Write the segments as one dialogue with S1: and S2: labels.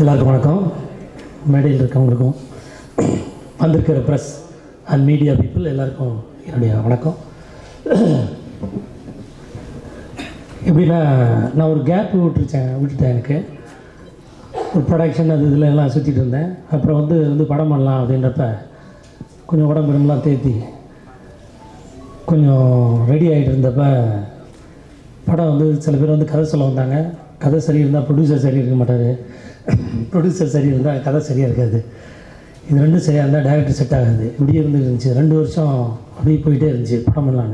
S1: எல்லாருக்கும் வணக்கம் மேடையில் இருக்கவங்களுக்கும் வந்திருக்கிற ப்ரெஸ் அண்ட் மீடியா பீப்புள் எல்லாருக்கும் என்னுடைய வணக்கம் எப்படின்னா நான் ஒரு கேப் விட்டுருச்சேன் விட்டுட்டேன் எனக்கு ஒரு ப்ரொடக்ஷன் அது இதில் எல்லாம் சுற்றிட்டு இருந்தேன் அப்புறம் வந்து வந்து படம் பண்ணலாம் அப்படின்றப்ப கொஞ்சம் உடம்பு உடம்புலாம் தேத்தி கொஞ்சம் ரெடி ஆகிட்டு இருந்தப்ப படம் வந்து சில பேர் வந்து கதை சொல்ல வந்தாங்க கதை சரி இருந்தால் ப்ரொடியூசர் சரி இருக்க மாட்டார் ப்ரொடியூசர் சரி இருந்தால் கதை சரியாக இருக்காது இது ரெண்டும் சரியாக இருந்தால் டேரக்டர் செட் ஆகாது இப்படியே இருந்து இருந்துச்சு ரெண்டு வருஷம் அப்படியே போயிட்டே இருந்துச்சு படம் பண்ணலான்னு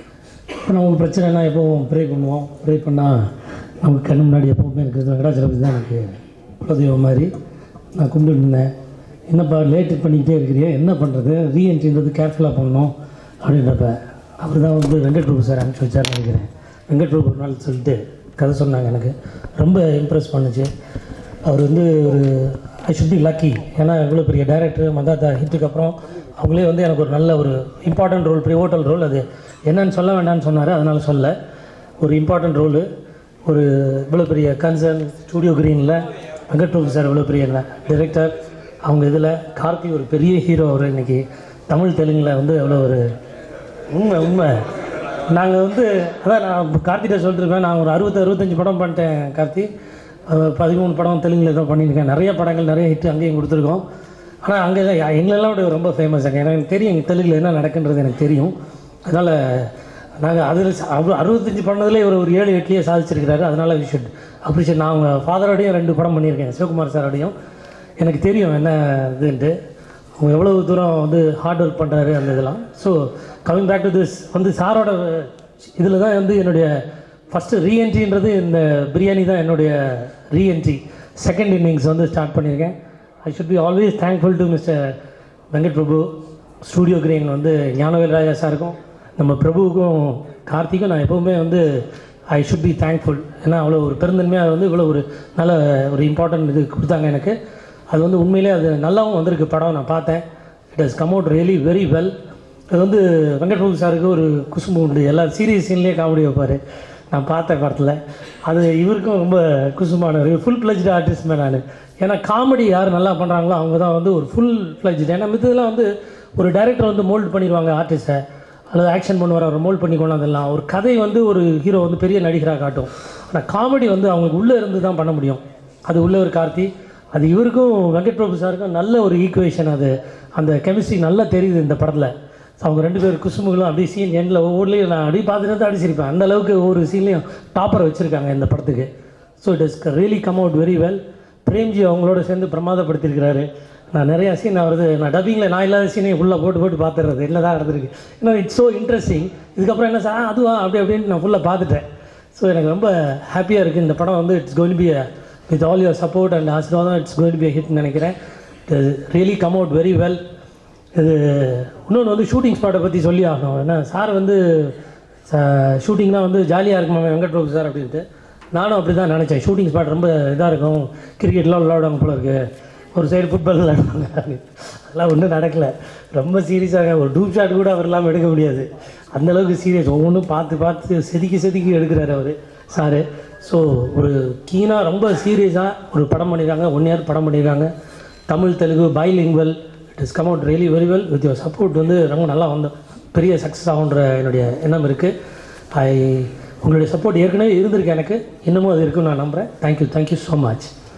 S1: இப்போ நமக்கு பிரச்சனைனா எப்போவும் ப்ரே பண்ணுவோம் ப்ரே பண்ணால் நமக்கு கண்ணு முன்னாடி எப்போவுமே இருக்குது வெங்கடாச்சலபதி தான் எனக்கு குலதெய்வம் மாதிரி நான் கும்பிட்டு இருந்தேன் என்னப்பா லேட்டு பண்ணிக்கிட்டே இருக்கிறியே என்ன பண்ணுறது ரீஎன்ட்ரின்றது கேர்ஃபுல்லாக பண்ணணும் அப்படின்றப்ப அவர் தான் வந்து வெங்கட் பிரபு சார் அனுப்பிச்சி வச்சார்னு நினைக்கிறேன் வெங்கட் பிரபு ஒரு நாள் சொல்லிட்டு கதை சொன்னாங்க எனக்கு ரொம்ப இம்ப்ரெஸ் பண்ணுச்சு அவர் வந்து ஒரு ஐ ஷுட் பி லக்கி ஏன்னா இவ்வளோ பெரிய டைரக்டர் மந்தாத்தா ஹிட்டுக்கு அப்புறம் அவங்களே வந்து எனக்கு ஒரு நல்ல ஒரு இம்பார்ட்டன்ட் ரோல் ப்ரிவோட்டல் ரோல் அது என்னன்னு சொல்ல வேண்டாம்னு சொன்னார் அதனால் சொல்ல ஒரு இம்பார்ட்டன்ட் ரோலு ஒரு இவ்வளோ பெரிய கன்சர்ன் ஸ்டூடியோ கிரீனில் வெங்கட் பிரபு சார் இவ்வளோ பெரிய டைரக்டர் அவங்க இதில் கார்த்தி ஒரு பெரிய ஹீரோ அவர் இன்னைக்கு தமிழ் தெலுங்கில் வந்து அவ்வளோ ஒரு உண்மை உண்மை நாங்கள் வந்து அதான் நான் கார்த்திகிட்ட சொல்லிட்டுருப்பேன் நான் ஒரு அறுபத்து அறுபத்தஞ்சு படம் பண்ணிட்டேன் கார்த்தி அஹ் பதிமூணு படம் தெலுங்கில் ஏதோ பண்ணியிருக்கேன் நிறைய படங்கள் நிறைய ஹிட் அங்கேயும் கொடுத்துருக்கோம் ஆனால் அங்கே எங்களெல்லாம் விட ரொம்ப ஃபேமஸ் அங்கே எனக்கு தெரியும் எங்கள் தெலுங்கில் என்ன நடக்குன்றது எனக்கு தெரியும் அதனால் நாங்கள் அதில் அவர் அறுபத்தஞ்சு பண்ணதில் ஒரு ஒரு ஏழு எட்டுலேயே சாதிச்சிருக்கிறாரு அதனால் வி ஷுட் அப்ரிஷியேட் நான் அவங்க ஃபாதரோடையும் ரெண்டு படம் பண்ணியிருக்கேன் சிவகுமார் சாரோடையும் எனக்கு தெரியும் என்ன இதுன்ட்டு அவங்க எவ்வளோ தூரம் வந்து ஹார்ட் ஒர்க் பண்ணுறாரு அந்த இதெல்லாம் so coming back to this வந்து சாரோட இதில் தான் வந்து என்னுடைய ஃபஸ்ட்டு ரீஎன்ட்ரின்றது இந்த பிரியாணி தான் என்னுடைய ரீஎன்ட்ரி செகண்ட் இன்னிங்ஸ் வந்து ஸ்டார்ட் பண்ணியிருக்கேன் I should be always thankful to mister Venkat Prabhu Studio Green வந்து ஞானவேல் ராஜா சாருக்கும் நம்ம பிரபுவுக்கும் கார்த்திக்கும் நான் எப்போவுமே வந்து ஐ ஷுட் பி தேங்க்ஃபுல் ஏன்னா அவ்வளோ ஒரு பெருந்தன்மையாக வந்து இவ்வளோ ஒரு நல்ல ஒரு இம்பார்ட்டன்ட் இது கொடுத்தாங்க எனக்கு அது வந்து உண்மையிலே அது நல்லாவும் வந்திருக்கு படம் நான் பார்த்தேன் it has come out really very well அது வந்து வெங்கட் பிரபு சாருக்கு ஒரு குசும்பு உண்டு எல்லா சீரியஸ் சீன்லேயே காமெடி வைப்பார் நான் பார்த்தேன் படத்தில் அது இவருக்கும் ரொம்ப குசுமானவர் ஃபுல் ஃப்ளெஜ்டு ஆர்டிஸ்ட் நான் ஏன்னா காமெடி யார் நல்லா பண்ணுறாங்களோ அவங்க தான் வந்து ஒரு ஃபுல் ஃப்ளெஜ்டு ஏன்னா மித்ததெல்லாம் வந்து ஒரு டைரக்டர் வந்து மோல்ட் பண்ணிடுவாங்க ஆர்டிஸ்ட்டை அல்லது ஆக்ஷன் பண்ணுவார் அவர் மோல்ட் பண்ணி கொண்டாந்துடலாம் ஒரு கதை வந்து ஒரு ஹீரோ வந்து பெரிய நடிகராக காட்டும் ஆனால் காமெடி வந்து அவங்களுக்கு உள்ளே இருந்து தான் பண்ண முடியும் அது உள்ளே ஒரு கார்த்தி அது இவருக்கும் வெங்கட் பிரபு சாருக்கும் நல்ல ஒரு ஈக்குவேஷன் அது அந்த கெமிஸ்ட்ரி நல்லா தெரியுது இந்த படத்தில் அவங்க ரெண்டு பேர் குசுமுகளும் அப்படியே சீன் எண்டில் ஒவ்வொருலையும் நான் அப்படியே பார்த்துட்டு தான் அடிச்சிருப்பேன் அந்த அளவுக்கு ஒவ்வொரு சீன்லையும் டாப்பர் வச்சுருக்காங்க இந்த படத்துக்கு so it is really come out very well Premji அவங்களோட சேர்ந்து பிரமாதப்படுத்தியிருக்கிறாரு நான் நிறையா சீன் வருது நான் டப்பிங்கில் நான் இல்லாத சீனையும் ஃபுல்லாக போட்டு போட்டு பார்த்துறது என்ன தான் நடந்திருக்கு ஏன்னா இட்ஸ் ஸோ இன்ட்ரெஸ்டிங் இதுக்கப்புறம் என்ன சார் அதுவா அப்படி அப்படின்னு நான் ஃபுல்லாக பார்த்துட்டேன் ஸோ எனக்கு ரொம்ப ஹாப்பியாக இருக்குது இந்த படம் வந்து it's going be with all your support and ஆசீர்வாதம் இட்ஸ் கோயின் பி ஹிட்னு நினைக்கிறேன் really come out very well இது இன்னொன்று வந்து ஷூட்டிங் ஸ்பாட்டை பற்றி சொல்லி ஆகணும் ஏன்னா சார் வந்து ஷூட்டிங்லாம் வந்து ஜாலியாக இருக்குமா வெங்கட் பிரபு சார் அப்படின்ட்டு நானும் அப்படி தான் நினச்சேன் ஷூட்டிங் ஸ்பாட் ரொம்ப இதாக இருக்கும் கிரிக்கெட்லாம் விளாடுவாங்க போல இருக்கு ஒரு சைடு ஃபுட்பால் விளாடுவாங்க அதெல்லாம் ஒன்றும் நடக்கலை ரொம்ப சீரியஸாக ஒரு டூப் ஷாட் கூட அவர் இல்லாமல் எடுக்க முடியாது அந்தளவுக்கு சீரியஸ் ஒவ்வொன்றும் பார்த்து பார்த்து செதுக்கி செதுக்கி எடுக்கிறாரு அவர் சாரு ஸோ ஒரு கீனாக ரொம்ப சீரியஸாக ஒரு படம் பண்ணியிருக்காங்க ஒன் இயர் படம் பண்ணியிருக்காங்க Tamil Telugu bilingual it is come out really very well with your support வந்து ரொம்ப நல்லா வந்து பெரிய சக்ஸஸ் ஆகுன்ற என்னுடைய எண்ணம் இருக்குது ஐ உங்களுடைய சப்போர்ட் ஏற்கனவே இருந்திருக்கு எனக்கு இன்னமும் அது இருக்குன்னு நான் நம்புகிறேன் தேங்க்யூ தேங்க்யூ ஸோ மச்